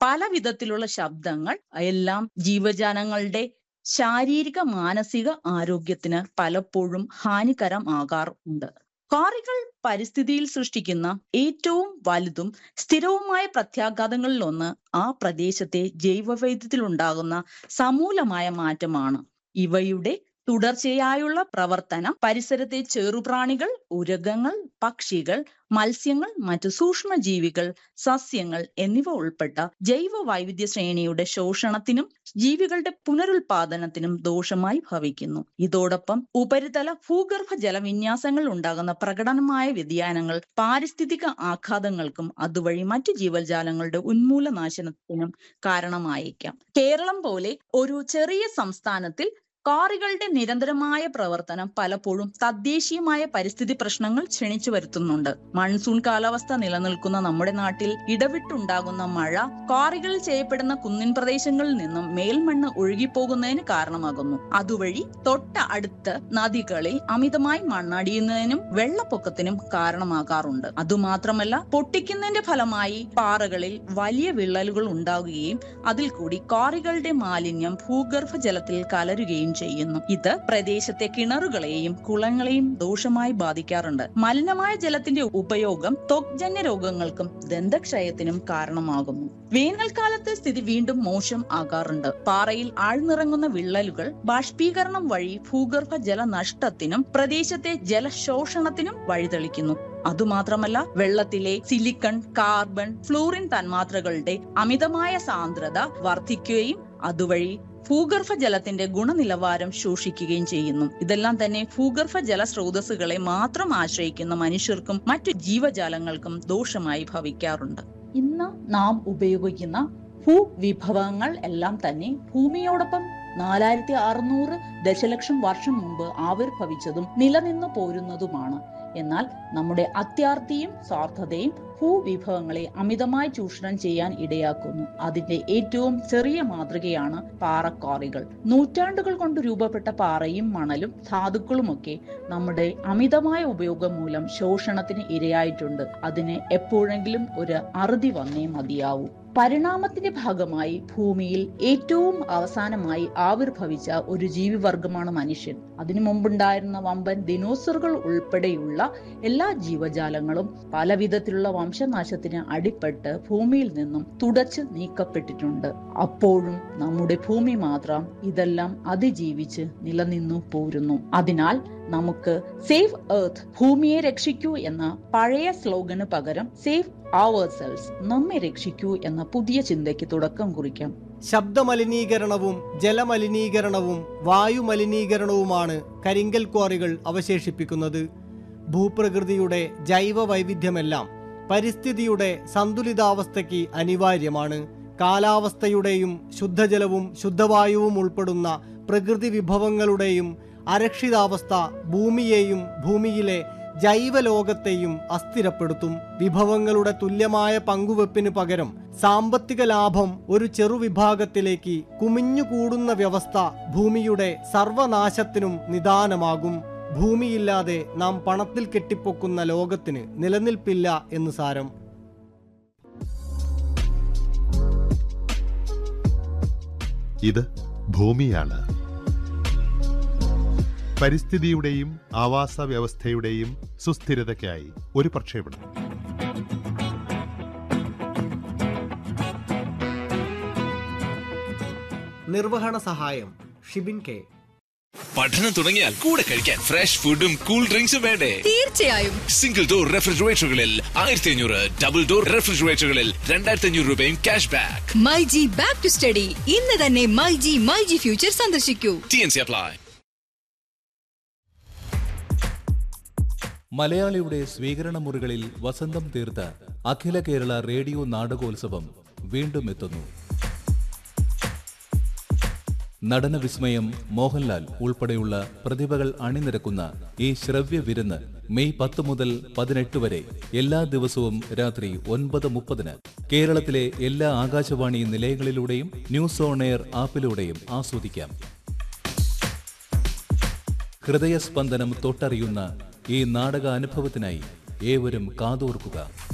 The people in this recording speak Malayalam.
പല വിധത്തിലുള്ള ശബ്ദങ്ങൾ എല്ലാം ജീവജാലങ്ങളുടെ ശാരീരിക മാനസിക ആരോഗ്യത്തിന് പലപ്പോഴും ഹാനികരം ആകാറുണ്ട് കാറികൾ പരിസ്ഥിതിയിൽ സൃഷ്ടിക്കുന്ന ഏറ്റവും വലുതും സ്ഥിരവുമായ പ്രത്യാഘാതങ്ങളിലൊന്ന് ആ പ്രദേശത്തെ ജൈവവൈദ്യത്തിലുണ്ടാകുന്ന സമൂലമായ മാറ്റമാണ് ഇവയുടെ തുടർച്ചയായുള്ള പ്രവർത്തനം പരിസരത്തെ ചെറുപ്രാണികൾ ഉരകങ്ങൾ പക്ഷികൾ മത്സ്യങ്ങൾ മറ്റു സൂക്ഷ്മജീവികൾ സസ്യങ്ങൾ എന്നിവ ഉൾപ്പെട്ട ജൈവ വൈവിധ്യ ശ്രേണിയുടെ ശോഷണത്തിനും ജീവികളുടെ പുനരുൽപാദനത്തിനും ദോഷമായി ഭവിക്കുന്നു ഇതോടൊപ്പം ഉപരിതല ഭൂഗർഭ ജലവിന്യാസങ്ങൾ ഉണ്ടാകുന്ന പ്രകടനമായ വ്യതിയാനങ്ങൾ പാരിസ്ഥിതിക ആഘാതങ്ങൾക്കും അതുവഴി മറ്റു ജീവജാലങ്ങളുടെ ഉന്മൂലനാശനത്തിനും കാരണമായേക്കാം കേരളം പോലെ ഒരു ചെറിയ സംസ്ഥാനത്തിൽ കാറുകളുടെ നിരന്തരമായ പ്രവർത്തനം പലപ്പോഴും തദ്ദേശീയമായ പരിസ്ഥിതി പ്രശ്നങ്ങൾ ക്ഷണിച്ചു വരുത്തുന്നുണ്ട് മൺസൂൺ കാലാവസ്ഥ നിലനിൽക്കുന്ന നമ്മുടെ നാട്ടിൽ ഇടവിട്ടുണ്ടാകുന്ന മഴ കാറുകളിൽ ചെയ്യപ്പെടുന്ന കുന്നിൻ പ്രദേശങ്ങളിൽ നിന്നും മേൽമണ്ണ് ഒഴുകിപ്പോകുന്നതിന് കാരണമാകുന്നു അതുവഴി തൊട്ട അടുത്ത് നദികളിൽ അമിതമായി മണ്ണടിയുന്നതിനും വെള്ളപ്പൊക്കത്തിനും കാരണമാകാറുണ്ട് അതുമാത്രമല്ല പൊട്ടിക്കുന്നതിന്റെ ഫലമായി പാറകളിൽ വലിയ വിള്ളലുകൾ ഉണ്ടാകുകയും അതിൽ കൂടി കാറുകളുടെ മാലിന്യം ഭൂഗർഭ ജലത്തിൽ കലരുകയും ചെയ്യുന്നു ഇത് പ്രദേശത്തെ കിണറുകളെയും കുളങ്ങളെയും ദോഷമായി ബാധിക്കാറുണ്ട് മലിനമായ ജലത്തിന്റെ ഉപയോഗം ത്വഗ്ജന്യ രോഗങ്ങൾക്കും ദന്തക്ഷയത്തിനും കാരണമാകുന്നു വേനൽക്കാലത്ത് സ്ഥിതി വീണ്ടും മോശം ആകാറുണ്ട് പാറയിൽ ആഴ്ന്നിറങ്ങുന്ന വിള്ളലുകൾ ബാഷ്പീകരണം വഴി ഭൂഗർഭ ജലനഷ്ടത്തിനും പ്രദേശത്തെ ജലശോഷണത്തിനും വഴിതെളിക്കുന്നു അതുമാത്രമല്ല വെള്ളത്തിലെ സിലിക്കൺ കാർബൺ ഫ്ലൂറിൻ തന്മാത്രകളുടെ അമിതമായ സാന്ദ്രത വർദ്ധിക്കുകയും അതുവഴി ഭൂഗർഭ ജലത്തിന്റെ ഗുണനിലവാരം ശോഷിക്കുകയും ചെയ്യുന്നു ഇതെല്ലാം തന്നെ ഭൂഗർഭ ജല സ്രോതസ്സുകളെ മാത്രം ആശ്രയിക്കുന്ന മനുഷ്യർക്കും മറ്റു ജീവജാലങ്ങൾക്കും ദോഷമായി ഭവിക്കാറുണ്ട് ഇന്ന് നാം ഉപയോഗിക്കുന്ന ഭൂവിഭവങ്ങൾ എല്ലാം തന്നെ ഭൂമിയോടൊപ്പം നാലായിരത്തി അറുന്നൂറ് ദശലക്ഷം വർഷം മുമ്പ് ആവിർഭവിച്ചതും നിലനിന്നു പോരുന്നതുമാണ് എന്നാൽ നമ്മുടെ അത്യാർത്തിയും സ്വാർത്ഥതയും ഭൂവിഭവങ്ങളെ അമിതമായി ചൂഷണം ചെയ്യാൻ ഇടയാക്കുന്നു അതിന്റെ ഏറ്റവും ചെറിയ മാതൃകയാണ് പാറക്കാറികൾ നൂറ്റാണ്ടുകൾ കൊണ്ട് രൂപപ്പെട്ട പാറയും മണലും ധാതുക്കളുമൊക്കെ നമ്മുടെ അമിതമായ ഉപയോഗം മൂലം ശോഷണത്തിന് ഇരയായിട്ടുണ്ട് അതിന് എപ്പോഴെങ്കിലും ഒരു അറുതി വന്നേ മതിയാവൂ പരിണാമത്തിന്റെ ഭാഗമായി ഭൂമിയിൽ ഏറ്റവും അവസാനമായി ആവിർഭവിച്ച ഒരു ജീവിവർഗമാണ് മനുഷ്യൻ അതിനു മുമ്പുണ്ടായിരുന്ന വമ്പൻ ദിനോസറുകൾ ഉൾപ്പെടെയുള്ള എല്ലാ ജീവജാലങ്ങളും പല വിധത്തിലുള്ള വംശനാശത്തിന് അടിപ്പെട്ട് ഭൂമിയിൽ നിന്നും തുടച്ചു നീക്കപ്പെട്ടിട്ടുണ്ട് അപ്പോഴും നമ്മുടെ ഭൂമി മാത്രം ഇതെല്ലാം അതിജീവിച്ച് നിലനിന്നു പോരുന്നു അതിനാൽ നമുക്ക് സേവ് എർത്ത് ഭൂമിയെ രക്ഷിക്കൂ എന്ന പഴയ സ്ലോഗന് പകരം സേവ് അവർ സെൽസ് നമ്മെ രക്ഷിക്കൂ എന്ന പുതിയ ചിന്തയ്ക്ക് തുടക്കം കുറിക്കാം ശബ്ദമലിനീകരണവും ജലമലിനീകരണവും വായുമലിനീകരണവുമാണ് കരിങ്കൽ ക്വാറികൾ അവശേഷിപ്പിക്കുന്നത് ഭൂപ്രകൃതിയുടെ ജൈവ വൈവിധ്യമെല്ലാം പരിസ്ഥിതിയുടെ സന്തുലിതാവസ്ഥയ്ക്ക് അനിവാര്യമാണ് കാലാവസ്ഥയുടെയും ശുദ്ധജലവും ശുദ്ധവായുവും ഉൾപ്പെടുന്ന പ്രകൃതി വിഭവങ്ങളുടെയും അരക്ഷിതാവസ്ഥ ഭൂമിയെയും ഭൂമിയിലെ ജൈവലോകത്തെയും അസ്ഥിരപ്പെടുത്തും വിഭവങ്ങളുടെ തുല്യമായ പങ്കുവെപ്പിന് പകരം സാമ്പത്തിക ലാഭം ഒരു ചെറുവിഭാഗത്തിലേക്ക് കുമിഞ്ഞുകൂടുന്ന വ്യവസ്ഥ ഭൂമിയുടെ സർവനാശത്തിനും നിദാനമാകും ഭൂമിയില്ലാതെ നാം പണത്തിൽ കെട്ടിപ്പൊക്കുന്ന ലോകത്തിന് നിലനിൽപ്പില്ല എന്ന് സാരം ഇത് ഭൂമിയാണ് പരിസ്ഥിതിയുടെയും ആവാസ വ്യവസ്ഥയുടെയും സുസ്ഥിരതയ്ക്കായി ഒരു പ്രക്ഷേപണം നിർവഹണ സഹായം ഷിബിൻ കെ പഠനം തുടങ്ങിയാൽ കൂടെ കഴിക്കാൻ ഫ്രഷ് ഫുഡും കൂൾ ഡ്രിങ്ക്സും വേണ്ടേ തീർച്ചയായും സിംഗിൾ ഡോർ റെഫ്രിജറേറ്ററുകളിൽ ആയിരത്തി അഞ്ഞൂറ് ഡബിൾ ഡോർ റെഫ്രിജറേറ്ററുകളിൽ രണ്ടായിരത്തി അഞ്ഞൂറ് രൂപയും cash back my G back to study ഇന്ന് തന്നെ my G my G future സന്ദർശിക്കൂ ടി എൻ സി അപ്ലൈ മലയാളിയുടെ സ്വീകരണ മുറികളിൽ വസന്തം തീർത്ത അഖില കേരള റേഡിയോ നാടകോത്സവം വീണ്ടും എത്തുന്നു നടന വിസ്മയം മോഹൻലാൽ ഉൾപ്പെടെയുള്ള പ്രതിഭകൾ അണിനിരക്കുന്ന ഈ ശ്രവ്യ വിരുന്ന് മെയ് പത്ത് മുതൽ പതിനെട്ട് വരെ എല്ലാ ദിവസവും രാത്രി ഒൻപത് മുപ്പതിന് കേരളത്തിലെ എല്ലാ ആകാശവാണി നിലയങ്ങളിലൂടെയും ന്യൂസ് ഓൺ എയർ ആപ്പിലൂടെയും ആസ്വദിക്കാം ഹൃദയസ്പന്ദനം തൊട്ടറിയുന്ന ഈ നാടക അനുഭവത്തിനായി ഏവരും കാതോർക്കുക